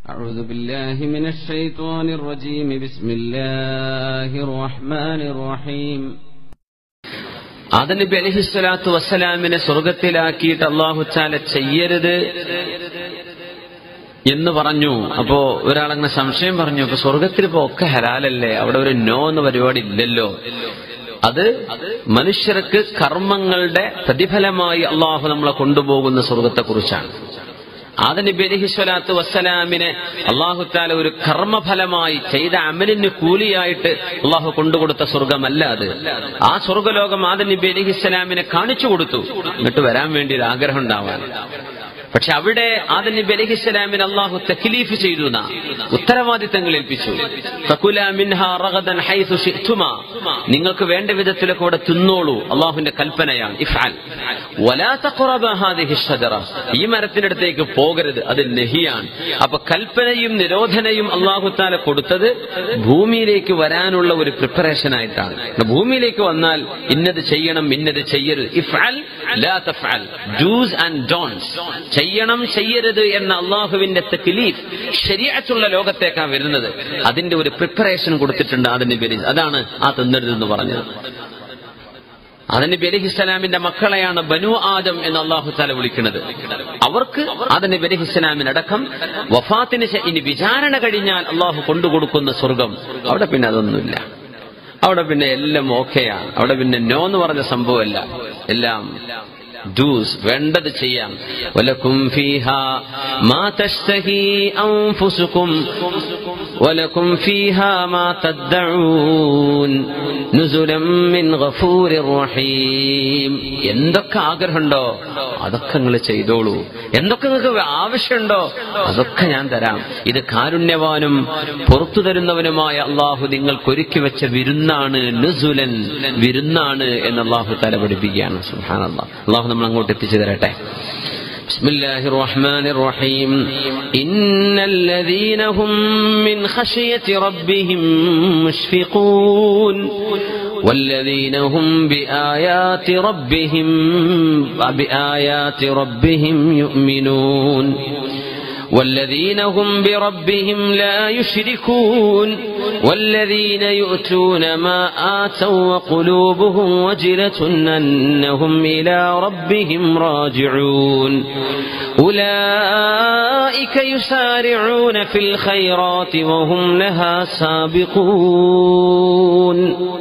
أعوذ بالله من الشيطان الرجيم بسم الله الرحمن الرحيم ആദം നബി അലഹിസ്വലാത്തു വസ്സലാമിനെ സ്വർഗത്തിലാക്കിയിട്ട് അള്ളാഹു ചാല ചെയ്യരുത് എന്ന് പറഞ്ഞു അപ്പോ ഒരാളങ്ങനെ സംശയം പറഞ്ഞു അപ്പൊ സ്വർഗത്തിൽ ഇപ്പോ ഒക്കെ ഹലാലല്ലേ അവിടെ ഒരു നോ എന്ന പരിപാടി ഇല്ലല്ലോ അത് മനുഷ്യർക്ക് കർമ്മങ്ങളുടെ പ്രതിഫലമായി അള്ളാഹു നമ്മളെ കൊണ്ടുപോകുന്ന സ്വർഗത്തെ കുറിച്ചാണ് ആദ നബി അലഹിസ്വലാത്തു വസ്സലാമിനെ അള്ളാഹുത്താല ഒരു കർമ്മഫലമായി ചെയ്ത അമലിന് കൂലിയായിട്ട് അള്ളാഹു കൊണ്ടുകൊടുത്ത സ്വർഗമല്ല അത് ആ സ്വർഗലോകം ആദ നബി അലഹിസ്സലാമിനെ കാണിച്ചു കൊടുത്തു എന്നിട്ട് വരാൻ വേണ്ടി ഒരു ആഗ്രഹം ഉണ്ടാവാൻ പക്ഷെ അവിടെ ആദ നബി അലഹിസ്സലാമിന് അള്ളാഹു തക്ലീഫ് ചെയ്തു എന്നാ ഉത്തരവാദിത്തങ്ങൾ ഏൽപ്പിച്ചു ഫകുല മിൻഹാ റഗദൻ ഹൈസു ശിഅ്തുമാ. നിങ്ങൾക്ക് വേണ്ട വിധത്തിലൊക്കെ ഇവിടെ തിന്നോളൂ അള്ളാഹുവിന്റെ കൽപ്പനയാണ് ഇഫ്അൽ വലാ തഖറബ ഹാദിഹി ഷജറ ഈ മരത്തിന്റെ അടുത്തേക്ക് പോകരുത് അത് നഹിയാണ് അപ്പൊ കൽപ്പനയും നിരോധനയും അള്ളാഹു താല കൊടുത്തത് ഭൂമിയിലേക്ക് വരാനുള്ള ഒരു പ്രിപ്പറേഷൻ ആയിട്ടാണ് ഭൂമിയിലേക്ക് വന്നാൽ ഇന്നത് ചെയ്യണം ഇന്നത് ചെയ്യരുത് ഇഫ്അൽ ലാ തഫ്അൽ ഡൂസ് ആൻഡ് ഡോൺസ് ചെയ്യണം ചെയ്യരുത് എന്ന അള്ളാഹുവിന്റെ തെക്കിലീഫ് ശരിയാറ്റുള്ള ലോകത്തേക്കാണ് വരുന്നത് അതിന്റെ ഒരു പ്രിപ്പറേഷൻ കൊടുത്തിട്ടുണ്ട് അതിന്റെ പേര് അതാണ് ആ തിന്നരുതെന്ന് പറഞ്ഞത് അതിന് ബലിഹിസ്സലാമിന്റെ മക്കളെയാണ് ബനു ആദം എന്ന് അള്ളാഹു താല വിളിക്കുന്നത് അവർക്ക് അതിന് ബലിഹിസ്സലാമിനടക്കം വഫാത്തിന് ശേ- ഇനി വിചാരണ കഴിഞ്ഞാൽ അള്ളാഹു കൊണ്ടുകൊടുക്കുന്ന സ്വർഗം അവിടെ പിന്നെ അതൊന്നുമില്ല അവിടെ പിന്നെ എല്ലാം ഓക്കെയാണ് അവിടെ പിന്നെ നോ എന്ന് പറഞ്ഞ സംഭവമല്ല എല്ലാം ഡൂസ് വേണ്ടത് ചെയ്യാം വലക്കും ഫീഹ മാ തഷ്തഹി അൻഫുസുക്കും വലക്കും ഫീഹ മാ തദ്ദഊൻ നുസുലം മിൻ ഗഫൂരിർ റഹീം എന്തൊക്കെ ആഗ്രഹമുണ്ടോ അതൊക്കെ നിങ്ങൾ ചെയ്തോളൂ എന്തൊക്കെ നിങ്ങൾക്ക് ആവശ്യമുണ്ടോ അതൊക്കെ ഞാൻ തരാം ഇത് കാരുണ്യവാനും പുറത്തു തരുന്നവനുമായ അള്ളാഹു നിങ്ങൾക്ക് ഒരുക്കി വെച്ച വിരുന്നാണ് നുസുലൻ വിരുന്നാണ് എന്ന് അള്ളാഹു തല പഠിപ്പിക്കുകയാണ് സുഹാൻ അള്ളാഹു നമ്മൾ അങ്ങോട്ട് എത്തിച്ചു തരട്ടെ بسم الله الرحمن الرحيم إن الذين هم من خشية ربهم مشفقون والذين هم بآيات ربهم بآيات ربهم يؤمنون والذين هم بربهم لا يشركون والذين يؤتون ما آتوا وقلوبهم وجلة أنهم إلى ربهم راجعون أولئك يسارعون في الخيرات وهم لها سابقون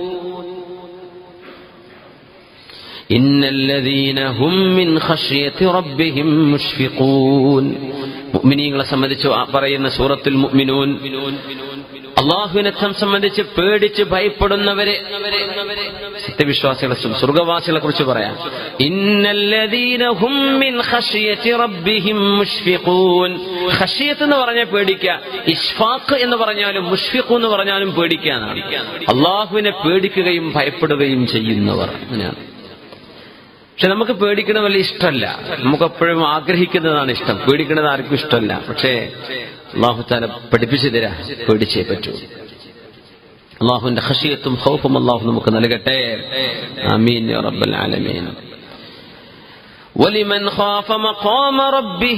إن الذين هم من خشية ربهم مشفقون മുഅ്മിനീങ്ങളെ സംബന്ധിച്ച് ആ പറയുന്ന സൂറത്തുൽ മുഅ്മിനൂൻ അള്ളാഹുവിനെ സംബന്ധിച്ച് പേടിച്ച് ഭയപ്പെടുന്നവരെ സത്യവിശ്വാസികളെ സ്വർഗവാസികളെ കുറിച്ച് പറയാം ഇന്നല്ലദീന ഹും മിൻ ഖശിയത്തി റബ്ബിഹിം മുഷ്ഫിഖൂൻ ഖശിയത്ത് എന്ന് പറഞ്ഞാൽ പേടിക്കുക ഇഷ്ഫാഖ് എന്ന് പറഞ്ഞാലും മുഷ്ഫിഖു എന്ന് പറഞ്ഞാലും പേടിക്കുക എന്നാണ് അള്ളാഹുവിനെ പേടിക്കുകയും ഭയപ്പെടുകയും ചെയ്യുന്നവർ അങ്ങനെയാണ് പക്ഷെ നമുക്ക് പേടിക്കണ വലിയ ഇഷ്ടമല്ല നമുക്ക് എപ്പോഴും ആഗ്രഹിക്കുന്നതാണ് ഇഷ്ടം പേടിക്കുന്നത് ആർക്കും ഇഷ്ടമല്ല പക്ഷേ അള്ളാഹുത്താല പഠിപ്പിച്ചു തരാ പേടിച്ചേ പറ്റൂ അള്ളാഹുവിന്റെ ഹഷിയത്തും ഹൗഫും അള്ളാഹു നമുക്ക് നൽകട്ടെ ആമീൻ യാ റബ്ബൽ ആലമീൻ ولمن خاف مقام ربه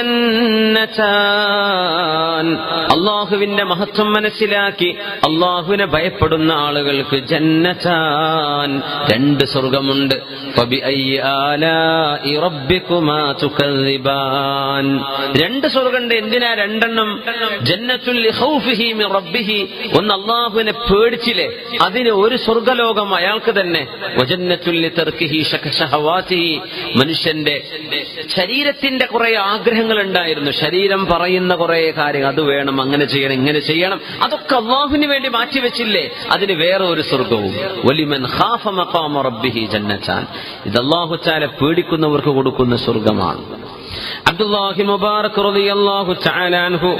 جنتان അള്ളാഹുവിന്റെ മഹത്വം മനസ്സിലാക്കി അള്ളാഹുവിനെ ഭയപ്പെടുന്ന ആളുകൾക്ക് ജന്നത്താൻ രണ്ട് സ്വർഗമുണ്ട് فبأي آلاء ربكما تكذبان രണ്ട് സ്വർഗമുണ്ട് എന്തിനാ രണ്ടെണ്ണം ജന്നത്തുൽ ലിഖൗഫിഹി മിൻ റബ്ബിഹി ഒന്ന് അള്ളാഹുവിനെ പേടിച്ചില്ലേ അതിന് ഒരു സ്വർഗലോകം അയാൾക്ക് തന്നെ വജന്നത്തുൽ ലിതർക്കിഹി ശഹവാതിഹി മനുഷ്യന്റെ ശരീരത്തിന്റെ കുറെ ആഗ്രഹങ്ങൾ ഉണ്ടായിരുന്നു ശരീരം പറയുന്ന കുറെ കാര്യങ്ങൾ അത് വേണം അങ്ങനെ ചെയ്യണം ഇങ്ങനെ ചെയ്യണം അതൊക്കെ അള്ളാഹുവിന് വേണ്ടി മാറ്റിവെച്ചില്ലേ അതിന് വേറെ ഒരു സ്വർഗവും വലിമൻ ഖാഫ മഖാമ റബ്ബിഹി ജന്നത്താൻ ഇത് അള്ളാഹു ചാല പേടിക്കുന്നവർക്ക് കൊടുക്കുന്ന സ്വർഗമാണ് അബ്ദുല്ലാഹി മുബാറക് റളിയല്ലാഹു തആല അൻഹു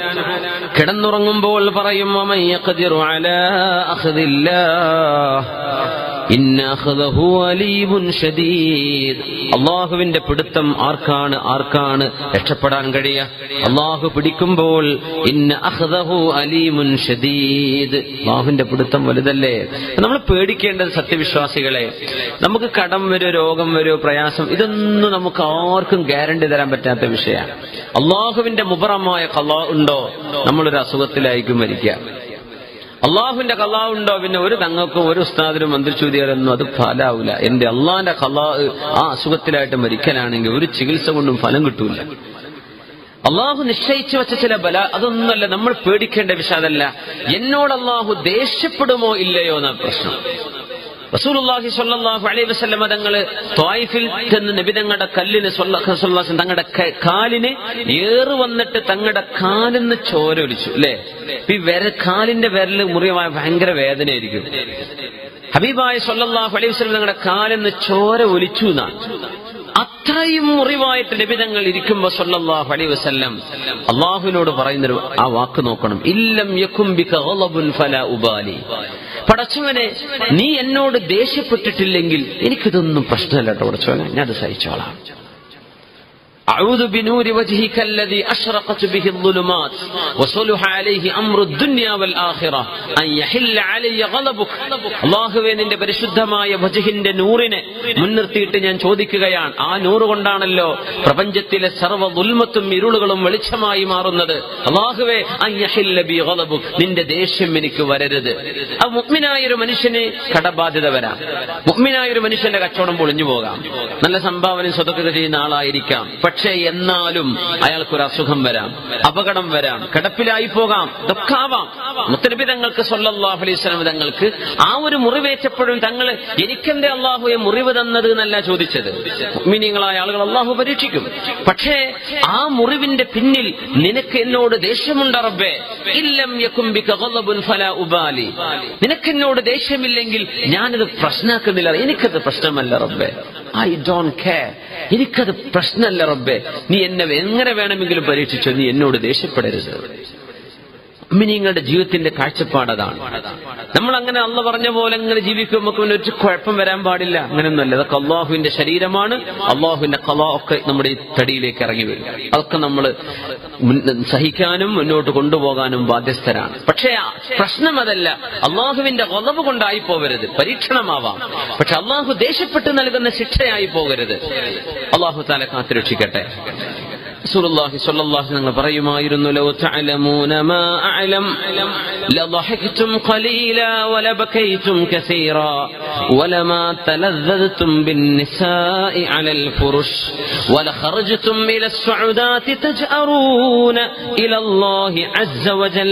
കിടന്നുറങ്ങുമ്പോൾ പറയും വമൻ യഖ്ദിറു അലാ അഖ്ദില്ലാഹ് ഇന്ന അഖ്ദഹു അലീമുൻ ഷദീദ് അള്ളാഹുവിന്റെ പിടുത്തം ആർക്കാണ് ആർക്കാണ് രക്ഷപ്പെടാൻ കഴിയുക അള്ളാഹു പിടിക്കുമ്പോൾ ഇന്ന അഖ്ദഹു അലീമുൻ ഷദീദ് അള്ളാഹുവിന്റെ പിടുത്തം വലുതല്ലേ നമ്മൾ പേടിക്കേണ്ടത് സത്യവിശ്വാസികളെ നമുക്ക് കടം വരുമോ രോഗം വരുമോ പ്രയാസം ഇതൊന്നും നമുക്ക് ആർക്കും ഗ്യാരണ്ടി തരാൻ പറ്റാത്ത വിഷയമാണ് അള്ളാഹുവിന്റെ മുബറമായ കലാ ഉണ്ടോ നമ്മളൊരു അസുഖത്തിലായിരിക്കും മരിക്കുക അള്ളാഹുവിന്റെ കലാ ഉണ്ടോ പിന്നെ ഒരു തങ്ങൾക്കും ഒരു ഉസ്താദിനും മന്ത്രിച്ചൂതിയാലൊന്നും അത് ഫലാവൂല എന്റെ അള്ളാഹിന്റെ കലാ ആ അസുഖത്തിലായിട്ട് മരിക്കലാണെങ്കിൽ ഒരു ചികിത്സ കൊണ്ടും ഫലം കിട്ടൂല അള്ളാഹു നിശ്ചയിച്ചു വെച്ച ചില ബല അതൊന്നുമല്ല നമ്മൾ പേടിക്കേണ്ട വിഷയമല്ല എന്നോട് അള്ളാഹു ദേഷ്യപ്പെടുമോ ഇല്ലയോ എന്ന പ്രശ്നം റസൂലുള്ളാഹി സ്വല്ലല്ലാഹു അലൈഹി വസല്ലമ തങ്ങള് ത്വായിഫിൽ ചെന്ന് നബി തങ്ങളുടെ കല്ലിന് സ്വല്ലല്ലാഹു അലൈഹി വസല്ലം തങ്ങളുടെ ക- കാലിന് ഏറ് വന്നിട്ട് തങ്ങളുടെ കാലിന്ന് ചോര ഒലിച്ചു അല്ലേ ഈ വിര കാലിന്റെ വിരല് മുറിയമായ ഭയങ്കര വേദനയായിരിക്കും ഹബീബായ സ്വല്ലല്ലാഹു അലൈഹി വസല്ലം തങ്ങളുടെ കാലിന്ന് ചോര ഒലിച്ചു എന്നാണ് അത്രയും മുറിവായിട്ട് ലഭിതങ്ങൾ ഇരിക്കുമ്പോ സല്ലല്ലാഹു അലൈഹി വസല്ലം അള്ളാഹുവിനോട് പറയുന്നൊരു ആ വാക്ക് നോക്കണം ഇല്ലം യക്കും ബിക ഗളബുൻ ഫലാ ഉബാലി പടച്ചവനെ നീ എന്നോട് ദേഷ്യപ്പെട്ടിട്ടില്ലെങ്കിൽ എനിക്കിതൊന്നും പ്രശ്നമല്ല കേട്ടോ പടച്ചവനെ ഞാൻ അത് സഹിച്ചോളാം أعوذ بنور وجهك الذي أشرقت به الظلمات وصلح عليه أمر الدنيا والآخرة أن يحل علي غضبك അള്ളാഹുവെ നിന്റെ പരിശുദ്ധമായ വജഹിന്റെ നൂറിനെ മുൻനിർത്തിയിട്ട് ഞാൻ ചോദിക്കുകയാണ് ആ നൂറ് കൊണ്ടാണല്ലോ പ്രപഞ്ചത്തിലെ സർവ്വ ദുൽമത്തും ഇരുളുകളും വെളിച്ചമായി മാറുന്നത് അള്ളാഹുവെ അൻ യഹില്ല ബി ഗളബുക്. നിന്റെ ദേഷ്യം എനിക്ക് വരരുത് ആ മുഗ്മിനായ ഒരു മനുഷ്യന് കടബാധ്യത വരാം മുഗ്മിനായ ഒരു മനുഷ്യന്റെ കച്ചവടം പൊളിഞ്ഞു പോകാം നല്ല സംഭാവന സ്വതൊക്കെ ചെയ്യുന്ന ആളായിരിക്കാം പക്ഷേ എന്നാലും അയാൾക്കൊരു അസുഖം വരാം അപകടം വരാം കിടപ്പിലായി പോകാം ഇതൊക്കെ ആവാം മുത്തനബി തങ്ങൾക്ക് സല്ലല്ലാഹു അലൈഹി വസല്ലം തങ്ങൾക്ക് ആ ഒരു മുറിവേറ്റപ്പോഴും തങ്ങൾ എനിക്കെന്റെ അള്ളാഹുയെ മുറിവ് തന്നത് എന്നല്ല ചോദിച്ചത് മിനിങ്ങളായ ആളുകൾ അള്ളാഹു പരീക്ഷിക്കും പക്ഷേ ആ മുറിവിന്റെ പിന്നിൽ നിനക്ക് എന്നോട് ദേഷ്യമുണ്ട് റബ്ബേ ഇല്ലം യകും ബിക ഗളബുൻ ഫലാ ഉബാലി നിനക്ക് എന്നോട് ദേഷ്യമില്ലെങ്കിൽ ഞാനത് പ്രശ്നമാക്കുന്നില്ല എനിക്കത് പ്രശ്നമല്ല റബ്ബേ ഐ ഡോണ്ട് കെയർ എനിക്കത് പ്രശ്നമല്ല റബ്ബേ നീ എന്നെ എങ്ങനെ വേണമെങ്കിലും പരീക്ഷിച്ചോ നീ എന്നോട് ദേഷ്യപ്പെടരുത് മിനിങ്ങളുടെ ജീവിതത്തിന്റെ കാഴ്ചപ്പാട് അതാണ് നമ്മൾ അങ്ങനെ അള്ള പറഞ്ഞ പോലെ അങ്ങനെ ജീവിക്കുമ്പോൾ നമുക്ക് പിന്നെ ഒരു കുഴപ്പം വരാൻ പാടില്ല അങ്ങനെയൊന്നുമല്ല അതൊക്കെ അള്ളാഹുവിന്റെ ശരീരമാണ് അള്ളാഹുവിന്റെ കല ഒക്കെ നമ്മുടെ ഈ തടിയിലേക്ക് ഇറങ്ങി വരും അതൊക്കെ നമ്മൾ സഹിക്കാനും മുന്നോട്ട് കൊണ്ടുപോകാനും ബാധ്യസ്ഥരാണ് പക്ഷേ ആ പ്രശ്നം അതല്ല അള്ളാഹുവിന്റെ കൊലവ് കൊണ്ടായി പോകരുത് പരീക്ഷണമാവാം പക്ഷെ അള്ളാഹു ദേഷ്യപ്പെട്ട് നൽകുന്ന ശിക്ഷയായി പോകരുത് അള്ളാഹു താല കാത്തുരക്ഷിക്കട്ടെ റസൂലുള്ളാഹി സ്വല്ലല്ലാഹു അലൈഹി വസല്ലം പറയുമായിരുന്നു ലൗ തഅലമൂന മാ അഅലം ലضحكتم قليلا ولبكيتم كثيرا ولما تلذذتم بالنساء على الفرش ولخرجتم إلى السعودات تجأرون إلى الله عز وجل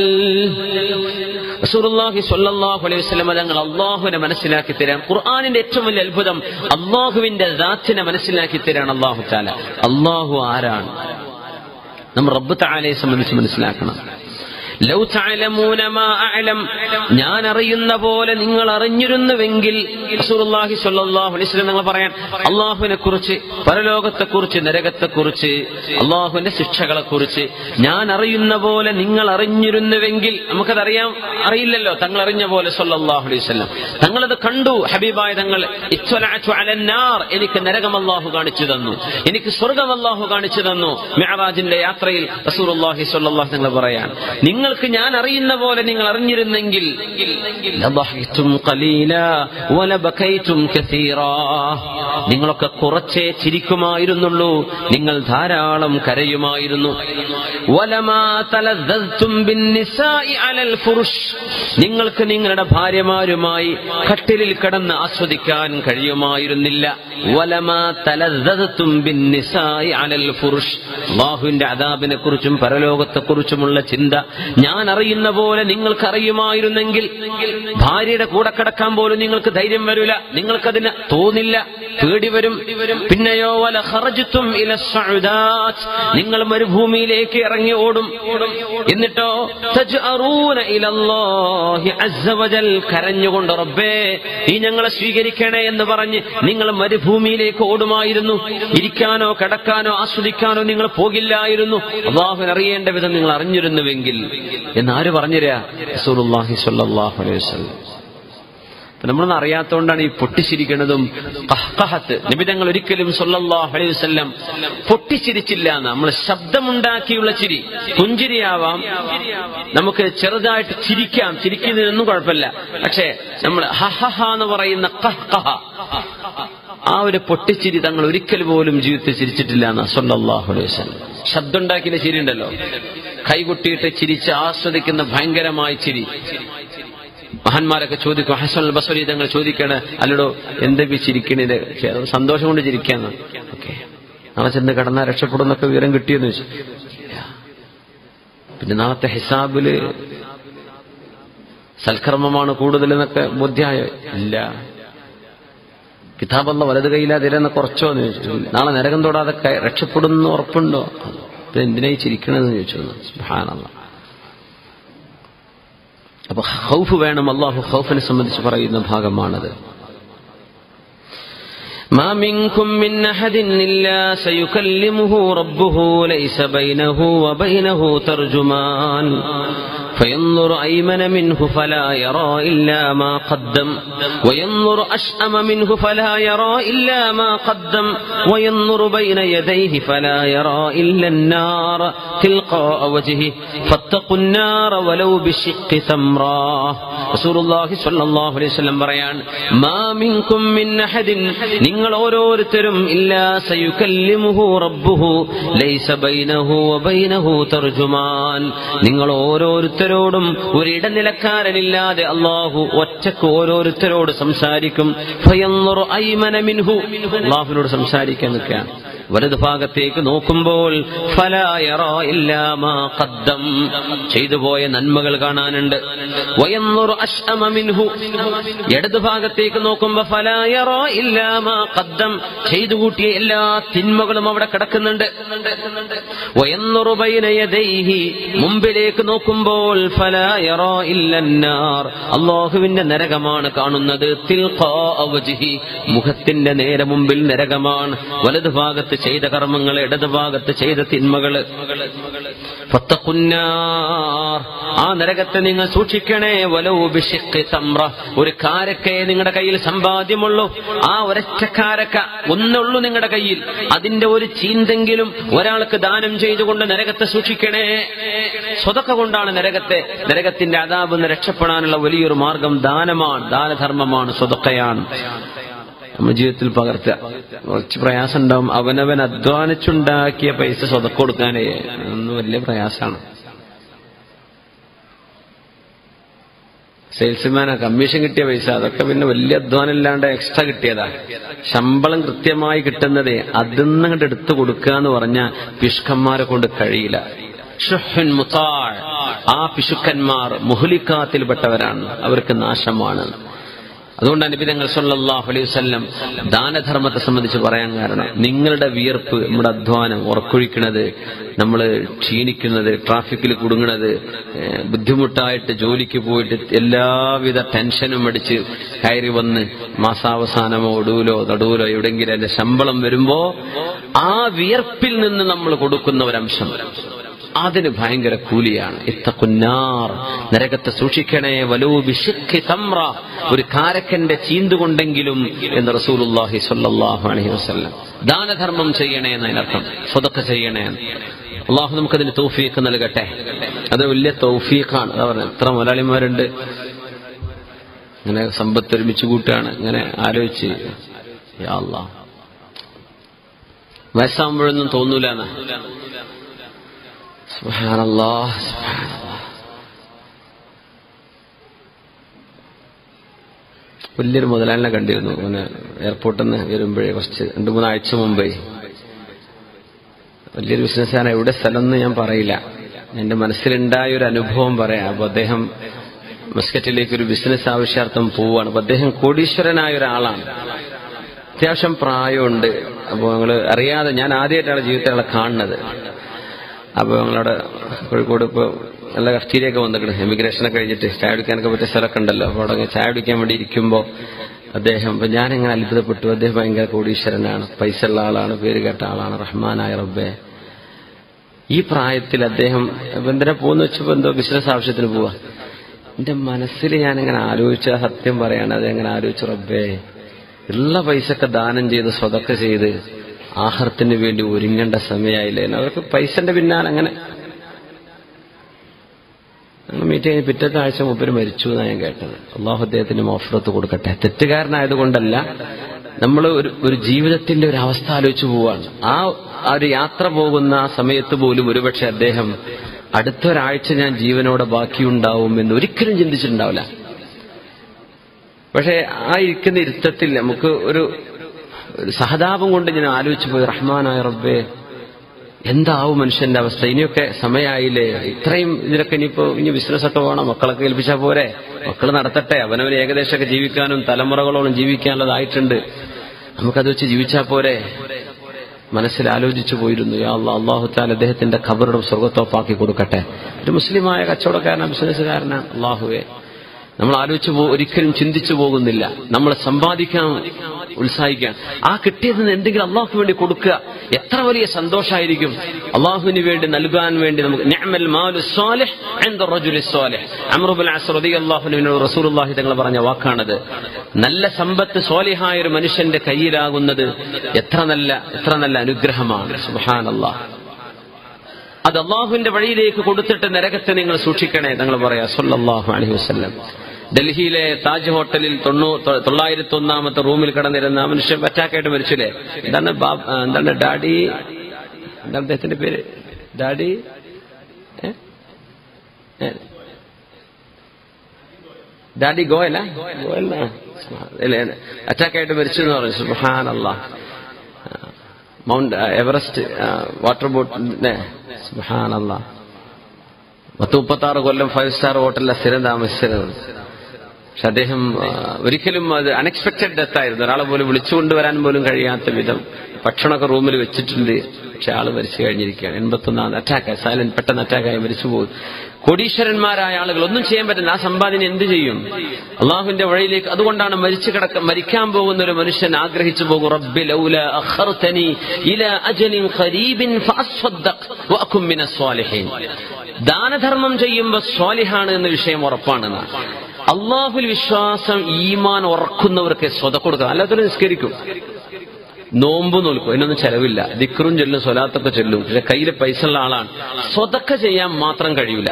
റസൂലുള്ളാഹി സ്വല്ലല്ലാഹു അലൈഹി വസല്ലം തങ്ങൾ അള്ളാഹുവിനെ മനസ്സിലാക്കി തരാൻ ഖുർആനിന്റെ ഏറ്റവും വലിയ അത്ഭുതം അള്ളാഹുവിന്റെ ദാത്തിനെ മനസ്സിലാക്കി തരാൻ അള്ളാഹു താല അള്ളാഹു ആരാണ് നമ്മൾ റബ്ബ് താലയെ സംബന്ധിച്ച് മനസ്സിലാക്കണം ലൗ തഅലമൂന മാ അഅലം ഞാൻ അറിയുന്ന പോലെ നിങ്ങൾ അറിഞ്ഞിരുന്നുവെങ്കിൽ റസൂലുള്ളാഹി സ്വല്ലല്ലാഹു അലൈഹി വസല്ലം നിങ്ങൾ പറയാൻ അള്ളാഹുവിനെ കുറിച്ച് പരലോകത്തെ കുറിച്ച് നരകത്തെ കുറിച്ച് അള്ളാഹുവിന്റെ ശിക്ഷകളെ കുറിച്ച് ഞാൻ അറിയുന്ന പോലെ നിങ്ങൾ അറിഞ്ഞിരുന്നുവെങ്കിൽ നമുക്കതറിയാം അറിയില്ലല്ലോ തങ്ങൾ അറിഞ്ഞ പോലെ സ്വല്ലല്ലാഹു അലൈഹി വസല്ലം തങ്ങളത് കണ്ടു ഹബീബായ തങ്ങൾ ഇത്വലഅതു അലന്നാർ എനിക്ക് നരകം അള്ളാഹു കാണിച്ചു തന്നു എനിക്ക് സ്വർഗം അള്ളാഹു കാണിച്ചു തന്നു മിഅറാജിന്റെ യാത്രയിൽ റസൂലുള്ളാഹി സ്വല്ലല്ലാഹു തങ്ങൾ പറയാൻ നിങ്ങൾക്ക് ഞാൻ അറിയുന്ന പോലെ നിങ്ങൾ അറിഞ്ഞിരുന്നെങ്കിൽ ലضحكتم قليلا ولبكيتم كثيرا നിങ്ങളൊക്കെ കുറച്ചേ ചിരിക്കുമായിരുന്നുള്ളൂ നിങ്ങൾ ധാരാളം കരയുമായിരുന്നു വലമാ തലദ്ദത്തും ബിന്നിസാഇ അലൽ ഫുറുഷ് നിങ്ങൾക്ക് നിങ്ങളുടെ ഭാര്യമാരുമായി കട്ടിലിൽ കിടന്ന് ആസ്വദിക്കാൻ കഴിയുമായിരുന്നില്ല വലമാ തലദ്ദത്തും ബിന്നിസാഇ അലൽ ഫുറുഷ് അല്ലാഹുവിന്റെ അദാബിനെ കുറിച്ചും പരലോകത്തെക്കുറിച്ചുമുള്ള ചിന്ത ഞാൻ അറിയുന്ന പോലെ നിങ്ങൾക്ക് അറിയുമായിരുന്നെങ്കിൽ ഭാര്യയുടെ കൂടെ കിടക്കാൻ പോലും നിങ്ങൾക്ക് ധൈര്യം വരില്ല നിങ്ങൾക്കതിന് തോന്നില്ല പേടി വരും പിന്നെയോ വല ഖറജ്തും ഇല സഉദാത്ത് നിങ്ങൾ മരുഭൂമിയിലേക്ക് ഇറങ്ങി ഓടും എന്നിട്ടോ തജ്അറൂന ഇലല്ലാഹി അസ്സ വജൽ കരഞ്ഞുകൊണ്ട് റബ്ബേ ഈ ഞങ്ങളെ സ്വീകരിക്കണേ എന്ന് പറഞ്ഞ് നിങ്ങൾ മരുഭൂമിയിലേക്ക് ഓടുമായിരുന്നു ഇരിക്കാനോ കിടക്കാനോ ആസ്വദിക്കാനോ നിങ്ങൾ പോകില്ലായിരുന്നു അള്ളാഹുവിന് അറിയേണ്ട വിധം നിങ്ങൾ അറിഞ്ഞിരുന്നുവെങ്കിൽ എന്നാര് പറഞ്ഞുതരാ റസൂലുള്ളാഹി സ്വല്ലല്ലാഹു അലൈഹി വസല്ലം അപ്പൊ നമ്മളൊന്നും അറിയാത്തതുകൊണ്ടാണ് ഈ പൊട്ടിച്ചിരിക്കുന്നതും കഹ്കഹത്ത് നിബിതങ്ങൾ ഒരിക്കലും സല്ലല്ലാഹു അലൈഹി വസല്ലം പൊട്ടിച്ചിരിച്ചില്ല എന്ന് നമ്മൾ ശബ്ദമുണ്ടാക്കിയുള്ള ചിരി പുഞ്ചിരിയാവാം നമുക്ക് ചെറുതായിട്ട് ചിരിക്കാം ചിരിക്കുന്നതിനൊന്നും കുഴപ്പമില്ല പക്ഷേ നമ്മൾ ഹഹഹ എന്ന് പറയുന്ന കഹ്കഹ ആ ഒരു പൊട്ടിച്ചിരി തങ്ങൾ ഒരിക്കൽ പോലും ജീവിതത്തിൽ ചിരിച്ചിട്ടില്ല എന്ന് സല്ലല്ലാഹു അലൈഹി വസല്ലം ശബ്ദം ഉണ്ടാക്കിയ ചിരി ഉണ്ടല്ലോ കൈകൊട്ടിയിട്ട് ചിരിച്ച് ആസ്വദിക്കുന്ന ഭയങ്കരമായ ചിരി മഹാന്മാരൊക്കെ ചോദിക്കും ഹസൻ അൽ ബസരി തങ്ങൾ ചോദിക്കണ അല്ലടോ എന്താ ഈ ചിരിക്കണത് സന്തോഷം കൊണ്ട് ചിരിക്കാന്ന് ഓക്കെ നാളെ ചെന്ന് കടന്നാൽ രക്ഷപ്പെടുന്നൊക്കെ വിവരം കിട്ടിയെന്ന് വെച്ചു പിന്നെ നാളത്തെ ഹിസാബില് സൽക്കർമ്മമാണ് കൂടുതൽ എന്നൊക്കെ ബോധ്യായോ ഇല്ല കിതാബല്ല വലത് കയ്യിലാതിരുന്ന കുറച്ചോ എന്ന് ചോദിച്ചു നാളെ നരകം തൊടാതെ ക- രക്ഷപ്പെടുന്ന ഉറപ്പുണ്ടോ ഇത് എന്തിനായി ചിരിക്കണമെന്ന് ചോദിച്ചു സുബ്ഹാനല്ലാഹ് അപ്പൊ ഹൗഫ് വേണം അള്ളാഹു ഹൗഫിനെ സംബന്ധിച്ച് പറയുന്ന ഭാഗമാണത് ما منكم من أحد إلا سيكلمه ربه ليس بينه وبينه ترجمان فينظر أيمن منه فلا يرى إلا ما قدم وينظر أشأم منه فلا يرى إلا ما قدم وينظر بين يديه فلا يرى إلا النار تلقاء وجهه فاتقوا النار ولو بشق تمرة رسول الله صلى الله عليه وسلم പറയാൻ ما منكم من أحد നിങ്ങൾ ഓരോരുത്തരും ഇല്ലാ സയുക്കല്ലിമുഹു റബ്ബുഹു ലൈസ ബൈനഹു വബൈനഹു തർജുമാൻ നിങ്ങൾ ഓരോരുത്തരോടും ഒരു ഇടനിലക്കാരനില്ലാതെ അള്ളാഹു ഒറ്റക്ക് ഓരോരുത്തരോട് സംസാരിക്കും ഫയന്നുറു ഐമന മിൻഹു അള്ളാഹുവിനോട് സംസാരിക്കാൻ നിൽക്കുകയാണ് വലത് ഭാഗത്തേക്ക് നോക്കുമ്പോൾ ഫലാ യറാ ഇല്ലാ മാ ഖദ്ദം ചെയ്തു പോയ നന്മകൾ കാണാനുണ്ട് വയന്നുറു അശ്അമ മിൻഹു ഇടത് ഭാഗത്തേക്ക് നോക്കുമ്പോ ഫലാ യറാ ഇല്ലാ മാ ഖദ്ദം ചെയ്തു കൂട്ടിയ എല്ലാ തിന്മകളും അവിടെ കിടക്കുന്നുണ്ട് വയന്നുറു ബൈന യദൈഹി മുമ്പിലേക്ക് നോക്കുമ്പോൾ ഫലാ യറാ ഇല്ലന്നാർ അള്ളാഹുവിന്റെ നരകമാണ് കാണുന്നത് തിൽഖാ വജ്ഹി മുഖത്തിന്റെ നേരെ മുമ്പിൽ നരകമാണ് വലത് ഭാഗത്ത് ചെയ്ത കർമ്മങ്ങൾ ഇടത് ഭാഗത്ത് ചെയ്ത തിന്മകള് ഫത്തഖുന്നാർ. ആ നരകത്തെ നിങ്ങൾ സൂക്ഷിക്കണേ വലോ ബിഷിഖ് തമ്ര ഒരു കാരക്കയെ നിങ്ങളുടെ കയ്യിൽ സമ്പാദ്യമുള്ളൂ ആ ഒരൊറ്റ കാരക്ക ഒന്നുള്ളൂ നിങ്ങളുടെ കയ്യിൽ അതിന്റെ ഒരു ചീന്തെങ്കിലും ഒരാൾക്ക് ദാനം ചെയ്തുകൊണ്ട് നരകത്തെ സൂക്ഷിക്കണേ സ്വതക്ക കൊണ്ടാണ് നരകത്തെ നരകത്തിന്റെ അതാപ് നിന്ന് രക്ഷപ്പെടാനുള്ള വലിയൊരു മാർഗം ദാനമാണ് ദാനധർമ്മമാണ് സ്വതക്കയാണ് നമ്മുടെ ജീവിതത്തിൽ പകർത്തുക കുറച്ച് പ്രയാസം ഉണ്ടാവും അവനവൻ അധ്വാനിച്ചുണ്ടാക്കിയ പൈസ സ്വതക്ക കൊടുക്കാനേ അതൊന്നും വലിയ പ്രയാസമാണ് സെയിൽസ്മാനാ കമ്മീഷൻ കിട്ടിയ പൈസ അതൊക്കെ പിന്നെ വലിയ അധ്വാനം ഇല്ലാണ്ട് എക്സ്ട്രാ കിട്ടിയതാ ശമ്പളം കൃത്യമായി കിട്ടുന്നതേ അതിന്ന് അങ്ങോട്ട് എടുത്തു കൊടുക്കുക എന്ന് പറഞ്ഞാൽ പിഷ്കന്മാരെ കൊണ്ട് കഴിയില്ല ഷുഹുൻ മുത്താഴ് ആ പിശുക്കന്മാർ മുഹലിക്കാത്തിൽപ്പെട്ടവരാണ് അവർക്ക് നാശമാണ് അതുകൊണ്ടാണ് നിബിതങ്ങൾ സല്ലല്ലാഹു അലൈഹി വസല്ലം ദാനധർമ്മത്തെ സംബന്ധിച്ച് പറയാൻ കാരണം നിങ്ങളുടെ വിയർപ്പ് നമ്മുടെ അധ്വാനം ഉറക്കൊഴിക്കുന്നത് നമ്മൾ ക്ഷീണിക്കുന്നത് ട്രാഫിക്കിൽ കുടുങ്ങുന്നത് ഏഹ് ബുദ്ധിമുട്ടായിട്ട് ജോലിക്ക് പോയിട്ട് എല്ലാവിധ ടെൻഷനും അടിച്ച് കയറി വന്ന് മാസാവസാനമോ ഒടുവിലോ നടുവിലോ എവിടെയെങ്കിലും അതിന്റെ ശമ്പളം വരുമ്പോ ആ വിയർപ്പിൽ നിന്ന് നമ്മൾ കൊടുക്കുന്ന ഒരംശം അതിന് ഭയങ്കര കൂലിയാണ് ഇത്തക്കുന്നാർ നരകത്തെ സൂക്ഷിക്കണേ വലൂബിഷിഖി തമ്ര ഒരു കാരക്കന്റെ ചീന്തുകൊണ്ടെങ്കിലും എന്ന് റസൂലുള്ളാഹി സ്വല്ലല്ലാഹു അലൈഹി വസല്ലം ദാനധർമ്മം ചെയ്യണേ എന്നതിനർത്ഥം സ്വതക്ക ചെയ്യണേ എന്ന്. അള്ളാഹു നമുക്കതിന് തൗഫീഖ് നൽകട്ടെ അത് വലിയ തൗഫീഖാണ് അതാ പറഞ്ഞത് എത്ര മുതലാളിമാരുണ്ട് ഇങ്ങനെ സമ്പത്ത് ഒരുമിച്ച് കൂട്ടുകയാണ് ഇങ്ങനെ ആലോചിച്ച് യാ അല്ലാഹ് വയസ്സാകുമ്പോഴൊന്നും തോന്നൂല എന്നാ സുബ്ഹാനല്ലാഹ്, സുബ്ഹാനല്ലാഹ്. വലിയൊരു മുതലാളിനെ കണ്ടിരുന്നു അങ്ങനെ എയർപോർട്ടിൽ നിന്ന് വരുമ്പോഴേ കുറച്ച് രണ്ടു മൂന്നാഴ്ച മുമ്പേ വലിയൊരു ബിസിനസ്സാണ് എവിടെ സ്ഥലം എന്ന് ഞാൻ പറയില്ല എന്റെ മനസ്സിലുണ്ടായ ഒരു അനുഭവം പറയാം അപ്പൊ അദ്ദേഹം മസ്കറ്റിലേക്ക് ഒരു ബിസിനസ് ആവശ്യാർത്ഥം പോവുകയാണ് അപ്പൊ അദ്ദേഹം കോടീശ്വരനായ ഒരാളാണ് അത്യാവശ്യം പ്രായമുണ്ട് അപ്പോൾ ഞങ്ങൾ അറിയാതെ ഞാൻ ആദ്യമായിട്ടാണ് ജീവിതത്തിൽ ആളെ കാണുന്നത് അപ്പോൾ ഞങ്ങളവിടെ കോഴിക്കോട് ഇപ്പോൾ നല്ല കഫ്റ്റീരിയൊക്കെ വന്നിട്ടുണ്ട് എമിഗ്രേഷനൊക്കെ കഴിഞ്ഞിട്ട് ചായ കുടിക്കാനൊക്കെ പറ്റിയ സ്ഥലമൊക്കെ ഉണ്ടല്ലോ അപ്പോൾ അവിടെ ചായ കുടിക്കാൻ വേണ്ടി ഇരിക്കുമ്പോൾ അദ്ദേഹം ഇപ്പം ഞാനിങ്ങനെ അത്ഭുതപ്പെട്ടു അദ്ദേഹം ഭയങ്കര കോടീശ്വരനാണ് പൈസ ഉള്ള ആളാണ് പേര് കേട്ട ആളാണ് റഹ്മാനായ റബ്ബെ ഈ പ്രായത്തിൽ അദ്ദേഹം ഇപ്പൊ എന്തിനാ പോകുന്ന വെച്ചപ്പോ എന്തോ ബിസിനസ് ആവശ്യത്തിന് പോവാ എന്റെ മനസ്സിൽ ഞാനിങ്ങനെ ആലോചിച്ച സത്യം പറയാണ് അതെങ്ങനെ ആലോചിച്ചു റബ്ബേ ഉള്ള പൈസയൊക്കെ ദാനം ചെയ്ത് സ്വതൊക്കെ ചെയ്ത് ആഹാരത്തിന് വേണ്ടി ഒരുങ്ങേണ്ട സമയമായില്ലേ അവർക്ക് പൈസന്റെ പിന്നാലെ അങ്ങനെ മീറ്റ് കഴിഞ്ഞ് പിറ്റത്തെ ആഴ്ച മുപ്പര് മരിച്ചു എന്നാണ് ഞാൻ കേട്ടത് അള്ളാഹു അദ്ദേഹത്തിന് മോഫറത്ത് കൊടുക്കട്ടെ തെറ്റുകാരനായതുകൊണ്ടല്ല നമ്മൾ ഒരു ഒരു ജീവിതത്തിന്റെ ഒരു അവസ്ഥ ആലോചിച്ചു പോവാണ് ആ ആ ഒരു യാത്ര പോകുന്ന ആ സമയത്ത് പോലും ഒരുപക്ഷെ അദ്ദേഹം അടുത്ത ഒരാഴ്ച ഞാൻ ജീവനോടെ ബാക്കിയുണ്ടാവും എന്ന് ഒരിക്കലും ചിന്തിച്ചിട്ടുണ്ടാവില്ല പക്ഷെ ആ ഇരിക്കുന്ന ഇരുത്തത്തിൽ നമുക്ക് ഒരു ഒരു സഹതാപം കൊണ്ട് ഞാൻ ആലോചിച്ചു പോയി റഹ്മാനായ റബ്ബേ എന്താവും മനുഷ്യന്റെ അവസ്ഥ ഇനിയൊക്കെ സമയമായില്ലേ ഇത്രയും ഇതിലൊക്കെ ഇനിയിപ്പോ ഇനി ബിസിനസ് ഒക്കെ വേണം മക്കളൊക്കെ ഏൽപ്പിച്ചാൽ പോരെ മക്കൾ നടത്തട്ടെ അവനവന് ഏകദേശമൊക്കെ ജീവിക്കാനും തലമുറകളോളം ജീവിക്കാനുള്ളതായിട്ടുണ്ട് നമുക്കത് വെച്ച് ജീവിച്ചാൽ പോരെ മനസ്സിൽ ആലോചിച്ചു പോയിരുന്നു യാ അള്ളാ അള്ളാഹു താൽ അദ്ദേഹത്തിന്റെ ഖബറും സ്വർഗത്തോപ്പാക്കി കൊടുക്കട്ടെ ഒരു മുസ്ലിമായ കച്ചവടക്കാരനാ ബിസിനസ്സുകാരനാ അള്ളാഹുവെ നമ്മൾ ആലോചിച്ചു പോ ഒരിക്കലും ചിന്തിച്ചു പോകുന്നില്ല നമ്മൾ സമ്പാദിക്കാൻ ഉത്സാഹിക്കാൻ ആ കിട്ടിയതിൽ നിന്ന് എന്തെങ്കിലും അള്ളാഹുക്ക് വേണ്ടി കൊടുക്കുക എത്ര വലിയ സന്തോഷമായിരിക്കും അള്ളാഹുവിന് വേണ്ടി നൽകാൻ വേണ്ടി നമുക്ക് നിഅമൽ മാലു സ്വാലിഹ് ഇൻദ റജുലി സ്വാലിഹ് അംറു ബിൻ അസ് റളിയല്ലാഹുവിനോട് റസൂലുള്ളാഹി തങ്ങൾ പറഞ്ഞ വാക്കാണത് നല്ല സമ്പത്ത് സ്വാലിഹായ ഒരു മനുഷ്യന്റെ കയ്യിലാകുന്നത് എത്ര നല്ല എത്ര നല്ല അനുഗ്രഹമാണ് സുബ്ഹാനല്ലാഹ് അത് അള്ളാഹുവിന്റെ വഴിയിലേക്ക് കൊടുത്തിട്ട് നരകത്തെ നിങ്ങൾ സൂക്ഷിക്കണേ തങ്ങൾ പറയാ സല്ലല്ലാഹു അലൈഹി വസല്ലം ഡൽഹിയിലെ താജ് ഹോട്ടലിൽ തൊണ്ണൂ തൊള്ളായിരത്തി ഒന്നാമത്തെ റൂമിൽ കിടന്നിരുന്ന ആ മനുഷ്യൻ അറ്റാക്കായിട്ട് മരിച്ചില്ലേ എന്താണ് ബാബ് ആ, എന്താണ് ഡാഡി എന്താണ് അദ്ദേഹത്തിന്റെ പേര് ഡാഡി ഏ? ഏ? ഡാഡി ഗോയല ഗോയല അറ്റാക്കായിട്ട് മരിച്ചു എന്ന് പറഞ്ഞു സുബാനല്ലാ മൗണ്ട് എവറസ്റ്റ് വാട്ടർ ബോട്ട് സുബാനല്ല പത്ത് മുപ്പത്താറ് കൊല്ലം ഫൈവ് സ്റ്റാർ ഹോട്ടലിലെ സ്ഥിരം താമസിച്ചത് പക്ഷെ അദ്ദേഹം ആ, ഒരിക്കലും അത് അൺഎക്സ്പെക്ടഡ് ഡെത്ത് ആയിരുന്നു ഒരാളെ പോലും വിളിച്ചുകൊണ്ടുവരാൻ പോലും കഴിയാത്ത വിധം ഭക്ഷണമൊക്കെ റൂമിൽ വെച്ചിട്ടുണ്ട് പക്ഷെ ആള് മരിച്ചു കഴിഞ്ഞിരിക്കുകയാണ് എൺപത്തൊന്നാം അറ്റാക്ക് സൈലന്റ് പെട്ടെന്ന് അറ്റാക്കായി മരിച്ചു പോകും കോടീശ്വരന്മാരായ ആളുകൾ ഒന്നും ചെയ്യാൻ പറ്റില്ല ആ സമ്പാദിനെ എന്ത് ചെയ്യും അള്ളാഹുവിന്റെ വഴിയിലേക്ക് അതുകൊണ്ടാണ് മരിച്ചു കിടക്ക മരിക്കാൻ പോകുന്ന ഒരു മനുഷ്യൻ ആഗ്രഹിച്ചു പോകും റബ്ബി ലൗല അഖർതനി ഇലാ അജലിൻ ഖരീബിൻ ഫഅസ്വദ്ദഖ് വഅകും മിനസ് സ്വാലിഹീൻ ദാനധർമ്മം ചെയ്യുമ്പോൾ സ്വാലിഹാണ് എന്ന വിഷയം ഉറപ്പാണെന്ന് അള്ളാഹുൽ വിശ്വാസം ഈമാൻ ഉറക്കുന്നവർക്ക് സ്വത കൊടുക്കുക അല്ലാത്തൊരു നിസ്കരിക്കും നോമ്പ് നോൽക്കും അതിനൊന്നും ചെലവില്ല ദിക്റും ചൊല്ലും സ്വലാത്തൊക്കെ ചൊല്ലും പക്ഷെ കയ്യിൽ പൈസ ഉള്ള ആളാണ് സ്വതക്ക ചെയ്യാൻ മാത്രം കഴിയൂല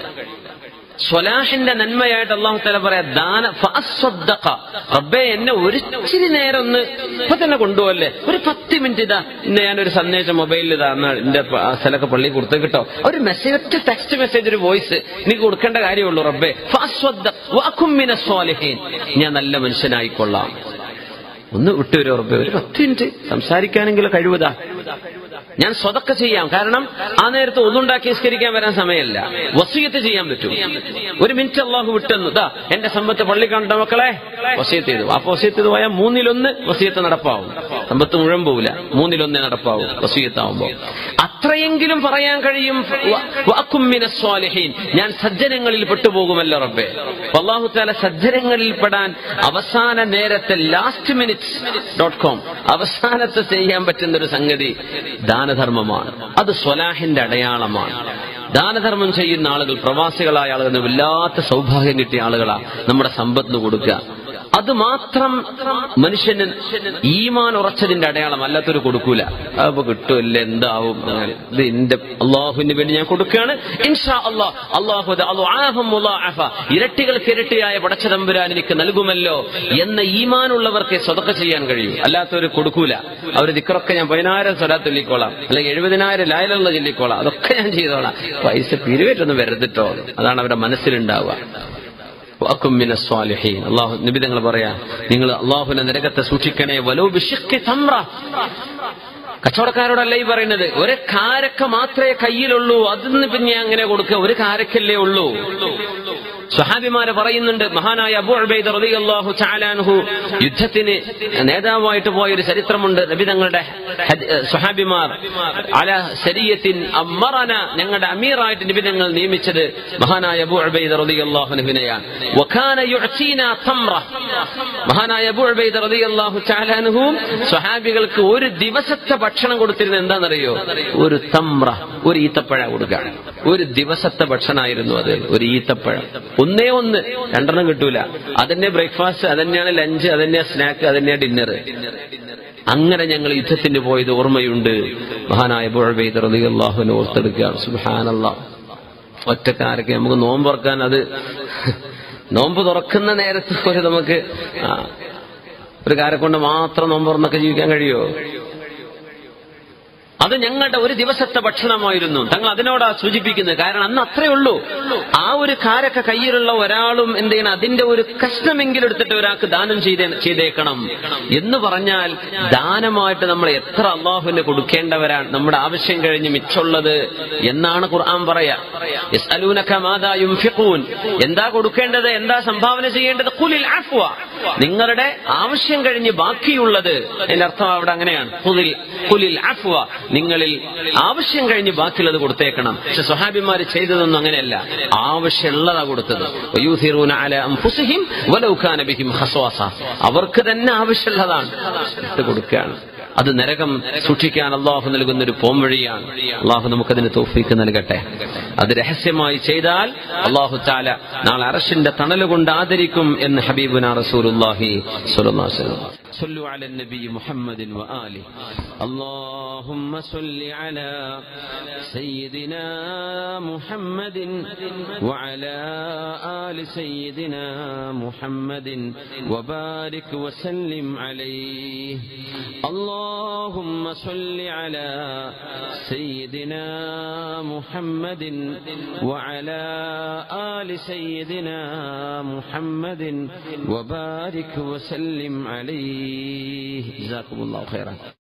സ്വലാഹിന്റെ നന്മയായിട്ട് അള്ളാഹു തല പറയാ ദാന ഫഅസ്വദ്ദഖ. റബ്ബേ എന്നെ ഒരിച്ചിരി നേരം ഒന്ന് ഇപ്പൊ തന്നെ കൊണ്ടുപോകല്ലേ ഒരു പത്ത് മിനിറ്റ് ഇതാ ഇന്ന് ഞാനൊരു സന്ദേശം മൊബൈലിൽ ഇതാ എന്നാ എന്റെ പ- ആ സ്ഥലമൊക്കെ പള്ളി കൊടുത്തു കിട്ടോ ഒരു മെസ്സേജ് ഒറ്റ ടെക്സ്റ്റ് മെസ്സേജ് ഒരു വോയിസ് എനിക്ക് കൊടുക്കേണ്ട കാര്യമുള്ളൂ റബ്ബേ ഫഅസ്വദ്ദഖ വഅകും മിനസ് സ്വാലിഹീൻ. ഞാൻ നല്ല മനുഷ്യനായിക്കൊള്ളാം ഒന്ന് വിട്ടുവരും ഉറപ്പ് ഒരു പത്ത് മിനിറ്റ് സംസാരിക്കാനെങ്കിലും കഴിവുതാ ഞാൻ സ്വതക്ക ചെയ്യാം കാരണം ആ നേരത്ത് ഒന്നുണ്ടാക്കി നിസ്കരിക്കാൻ വരാൻ സമയമല്ല വസീയത്ത് ചെയ്യാൻ പറ്റും ഒരു മിനിറ്റ് അള്ളാഹു വിട്ടെന്നു ദാ എന്റെ സമ്പത്ത് പള്ളി കണ്ട മക്കളെ വസീയത്ത് ചെയ്തു ആ വസീയത്ത് ചെയ്ത് പോയാൽ മൂന്നിലൊന്ന് വസീയത്ത് നടപ്പാവും സമ്പത്ത് മുഴുവൻ പോവില്ല മൂന്നിലൊന്നേ നടപ്പാവും വസീയത്താവുമ്പോ അത്രയെങ്കിലും പറയാൻ കഴിയും വ- വഅകും മിനസ് സ്വാലിഹീൻ. ഞാൻ സജ്ജനങ്ങളിൽ പെട്ടുപോകുമല്ലോ റബ്ബെ അപ്പൊ അള്ളാഹു താല സജ്ജനങ്ങളിൽ പെടാൻ അവസാന നേരത്തെ ലാസ്റ്റ് മിനിറ്റ്സ് ഡോട്ട് കോം അവസാനത്തെ ചെയ്യാൻ പറ്റുന്ന ഒരു സംഗതി ദാനധർമ്മമാണ് അത് സ്വലാഹിന്റെ അടയാളമാണ് ദാനധർമ്മം ചെയ്യുന്ന ആളുകൾ പ്രവാസികളായ ആളുകൾ വല്ലാത്ത സൗഭാഗ്യം കിട്ടിയ ആളുകളാ നമ്മുടെ സമ്പത്തിന് കൊടുക്കുക അത് മാത്രം മനുഷ്യന് ഈമാൻ ഉറച്ചതിന്റെ അടയാളം അല്ലാത്തൊരു കൊടുക്കൂല അപ്പൊ കിട്ടുമല്ലേ എന്താവും അങ്ങനെ. ഇത് എന്റെ അള്ളാഹുവിന് വേണ്ടി ഞാൻ കൊടുക്കുകയാണ് ഇൻഷാ അള്ളാഹ് അള്ളാഹു അത് അദ്ആഫം മുളാഅഫ. ഇരട്ടികൾക്ക് ഇരട്ടിയായ പടച്ച തമ്പുരാൻ എനിക്ക് നൽകുമല്ലോ എന്ന ഈമാനുള്ളവർക്ക് സ്വതക്ക ചെയ്യാൻ കഴിയും അല്ലാത്തവർ കൊടുക്കൂല അവർ ദിക്കറൊക്കെ ഞാൻ പതിനായിരം സ്വലാത്ത് ചൊല്ലിക്കോളാം അല്ലെങ്കിൽ എഴുപതിനായിരം ലായലുള്ള ചൊല്ലിക്കോളാം അതൊക്കെ ഞാൻ ചെയ്തോളാം പൈസ പിരിവേറ്റൊന്നും വരരുതിട്ടോ അതാണ് അവരുടെ മനസ്സിലുണ്ടാവുക വഅകും മിനസ് സ്വാലിഹീൻ. അള്ളാഹു നിബിതങ്ങൾ പറയാ നിങ്ങൾ അള്ളാഹുവിനെ നരകത്തെ സൂക്ഷിക്കണേ വലോ ബിഷിഖി തമ്ര കച്ചവടക്കാരോടല്ല ഈ പറയുന്നത് ഒരു കാരക്ക മാത്രമേ കയ്യിലുള്ളൂ അതിന്ന് പിന്നെ അങ്ങനെ കൊടുക്കുക ഒരു കാരക്കല്ലേ ഉള്ളൂ സ്വഹാബിമാരെ പറയുന്നുണ്ട് മഹാനായ അബു അബൈദ് റളിയല്ലാഹു തആലാൻഹു യുദ്ധത്തിന് നേതാവായിട്ട് പോയ ഒരു ചരിത്രമുണ്ട് നബി തങ്ങളുടെ ഹദ്- ഏഹ് സ്വഹാബിമാർ അല ശരീയത്തിൻ അമ്മറന ഞങ്ങളുടെ അമീറായിട്ട് നബി തങ്ങൾ നിയമിച്ചത് മഹാനായ അബു അബൈദ് റളിയല്ലാഹു അൻഹുവിനെയാണ് വകാന യുഅ്തീന തംറ മഹാനായ അബു ഉബൈദ റളിയല്ലാഹു തആല അൻഹുവും സ്വഹാബികൾക്ക് ഒരു ദിവസത്തെ ഭക്ഷണം കൊടുത്തിരുന്നത് എന്താണെന്നറിയോ ഒരു തമ്ര ഒരു ഈത്തപ്പഴ കൊടുക്കുക ഒരു ദിവസത്തെ ഭക്ഷണമായിരുന്നു അത് ഒരു ഈത്തപ്പഴം ഒന്നേ ഒന്ന് രണ്ടെണ്ണം കിട്ടൂല അതന്നെ ബ്രേക്ക്ഫാസ്റ്റ് അതന്നെയാണ് ലഞ്ച് അതന്നെയാ സ്നാക്ക് അതന്നെയാ ഡിന്നർ അങ്ങനെ ഞങ്ങൾ യുദ്ധത്തിന് പോയത് ഓർമ്മയുണ്ട് മഹാനായ ബുഴബെയ്ത് റളിയല്ലാഹുവിനെ ഓർത്തെടുക്കുകയാണ് സുബ്ഹാനല്ലാഹ് ഒറ്റക്കാരൊക്കെ നമുക്ക് നോമ്പ് തുറക്കാൻ അത് നോമ്പ് തുറക്കുന്ന നേരത്ത് പോലെ നമുക്ക് ആ, ഒരു കാരെ കൊണ്ട് മാത്രം നോമ്പ് തുറന്നൊക്കെ ജീവിക്കാൻ കഴിയുമോ അത് ഞങ്ങളുടെ ഒരു ദിവസത്തെ ഭക്ഷണമായിരുന്നു തങ്ങൾ അതിനോടാ സൂചിപ്പിക്കുന്നത് കാരണം അന്ന് അത്രേ ഉള്ളൂ ആ ഒരു കാരൊക്കെ കയ്യിലുള്ള ഒരാളും എന്ത് ചെയ്യണം അതിന്റെ ഒരു കഷ്ണമെങ്കിലും എടുത്തിട്ട് ഒരാൾക്ക് ദാനം ചെയ്തേ ചെയ്തേക്കണം എന്ന് പറഞ്ഞാൽ ദാനമായിട്ട് നമ്മൾ എത്ര അള്ളാഹുവിന് കൊടുക്കേണ്ടവരാണ് നമ്മുടെ ആവശ്യം കഴിഞ്ഞ് മിച്ചുള്ളത് എന്നാണ് ഖുർആൻ പറയാ യസ്അലൂനക മാദാ യുൻഫിഖൂൻ എന്താ കൊടുക്കേണ്ടത് എന്താ സംഭാവന ചെയ്യേണ്ടത് ഖുലിൽ അഫ്വ നിങ്ങളുടെ ആവശ്യം കഴിഞ്ഞ് ബാക്കിയുള്ളത് അതിന്റെ അർത്ഥം അവിടെ അങ്ങനെയാണ് ഖുലിൽ ഖുലിൽ അഫ്വ നിങ്ങളിൽ ആവശ്യം കഴിഞ്ഞ് ബാക്കിയുള്ളത് കൊടുത്തേക്കണം പക്ഷെ സ്വഹാബിമാര് ചെയ്തതൊന്നും അങ്ങനെയല്ല ആവശ്യമുള്ളതാ കൊടുത്തത് വയൂഥിറൂന അല അൻഫുസിഹിം വലൗ കാന ബിഹിം ഖസ്വാസ അവർക്ക് തന്നെ ആവശ്യമുള്ളതാണ് ഇട്ട് കൊടുക്കുകയാണ് അത് നരകം സൂക്ഷിക്കാൻ അള്ളാഹു നൽകുന്ന ഒരു പോംവഴിയാണ് അള്ളാഹു നമുക്കതിന് തോഫീക്ക് നൽകട്ടെ അത് രഹസ്യമായി ചെയ്താൽ അള്ളാഹു താല നാളെ അറഷിന്റെ തണലുകൊണ്ട് ആദരിക്കും എന്ന് ഹബീബുന റസൂലുള്ളാഹി സ്വല്ലല്ലാഹു അലൈഹി വസല്ലം صلوا على النبي محمد وآله اللهم صل على سيدنا محمد وعلى آل سيدنا محمد وبارك وسلم عليه اللهم صل على سيدنا محمد وعلى آل سيدنا محمد وبارك وسلم عليه جزاكم الله خيرا